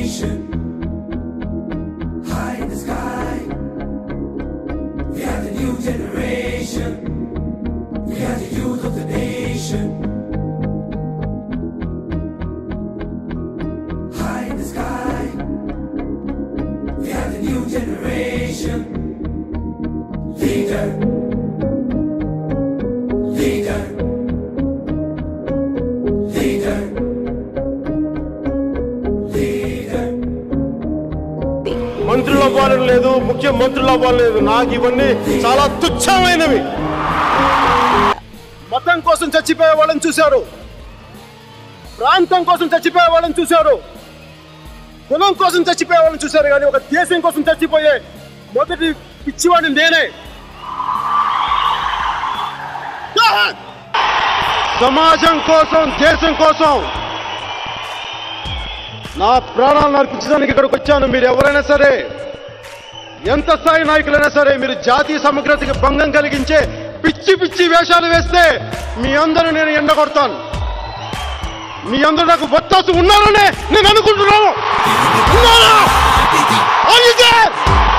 nation. High in the sky. We are the new generation. We are the youth of the nation. High in the sky. We are the new generation. Leader. Leader. Leader. Leader. మంత్రులు అవ్వాలని లేదు ముఖ్యమంత్రులు అవ్వాలని లేదు నాకు ఇవన్నీ చాలా తుచ్చమైనవి మతం కోసం చచ్చిపోయే వాళ్ళని చూశారు ప్రాంతం కోసం చచ్చిపోయే వాళ్ళని చూశారు కులం కోసం చచ్చిపోయే వాళ్ళని చూశారు కానీ ఒక దేశం కోసం చచ్చిపోయే మొదటి పిచ్చివాడిని నేనే జోహార్! సమాజం కోసం దేశం కోసం నా ప్రాణాలను అర్పించడానికి ఇక్కడికి వచ్చాను మీరు ఎవరైనా సరే ఎంత స్థాయి నాయకులైనా సరే మీరు జాతీయ సమగ్రతకి భంగం కలిగించే పిచ్చి పిచ్చి వేషాలు వేస్తే మీ అందరూ నేను ఎండగొడతాను మీ అందరూ నాకు ఒత్తాసు ఉన్నారనే నేను అనుకుంటున్నాను ఉన్నారా? Are you there?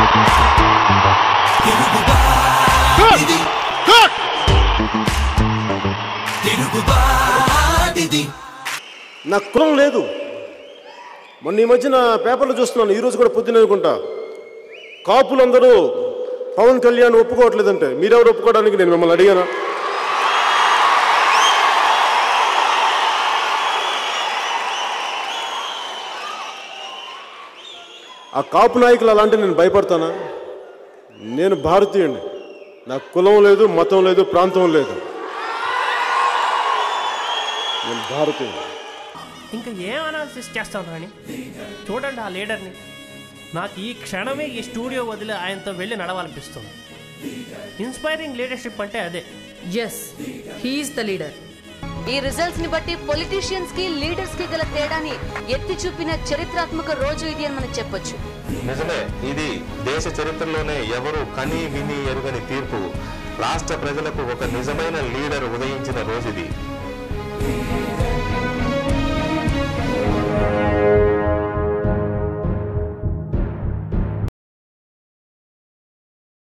Good. Good. నాకు కులం లేదు మొన్న ఈ మధ్యన పేపర్లో చూస్తున్నాను ఈ రోజు కూడా పొద్దున అనుకుంటా కాపులందరూ పవన్ కళ్యాణ్ ఒప్పుకోవట్లేదంటే మీరెవరు ఒప్పుకోవడానికి నేను మిమ్మల్ని అడిగాను ఆ కాపు నాయకులు అలాంటి నేను భయపడతానా నేను భారతీయుడిని నాకు కులం లేదు మతం లేదు ప్రాంతం లేదు నేను భారతీయుడు ఇంకా ఏం అనాలిసిస్ చేస్తాం రాని చూడండి ఆ లీడర్ని నాకు ఈ క్షణమే ఈ స్టూడియో వదిలి ఆయనతో వెళ్ళి నడవాలనిపిస్తుంది ఇన్స్పైరింగ్ లీడర్షిప్ అంటే అదే ఎస్ హీఈస్ ద లీడర్ ఈ రిజల్ట్స్ ని బట్టి పొలిటీషియన్స్ కి లీడర్స్ కి గల తేడాని ఎత్తి చూపిన చరిత్రాత్మక రోజు ఇది అని మనం చెప్పొచ్చు నిజమే ఇది దేశ చరిత్రలోనే ఎవరు కని విని ఎరుగని తీర్పు రాష్ట్ర ప్రజలకు ఒక నిజమైన లీడర్ ఉదయించిన రోజు ఇది Leader.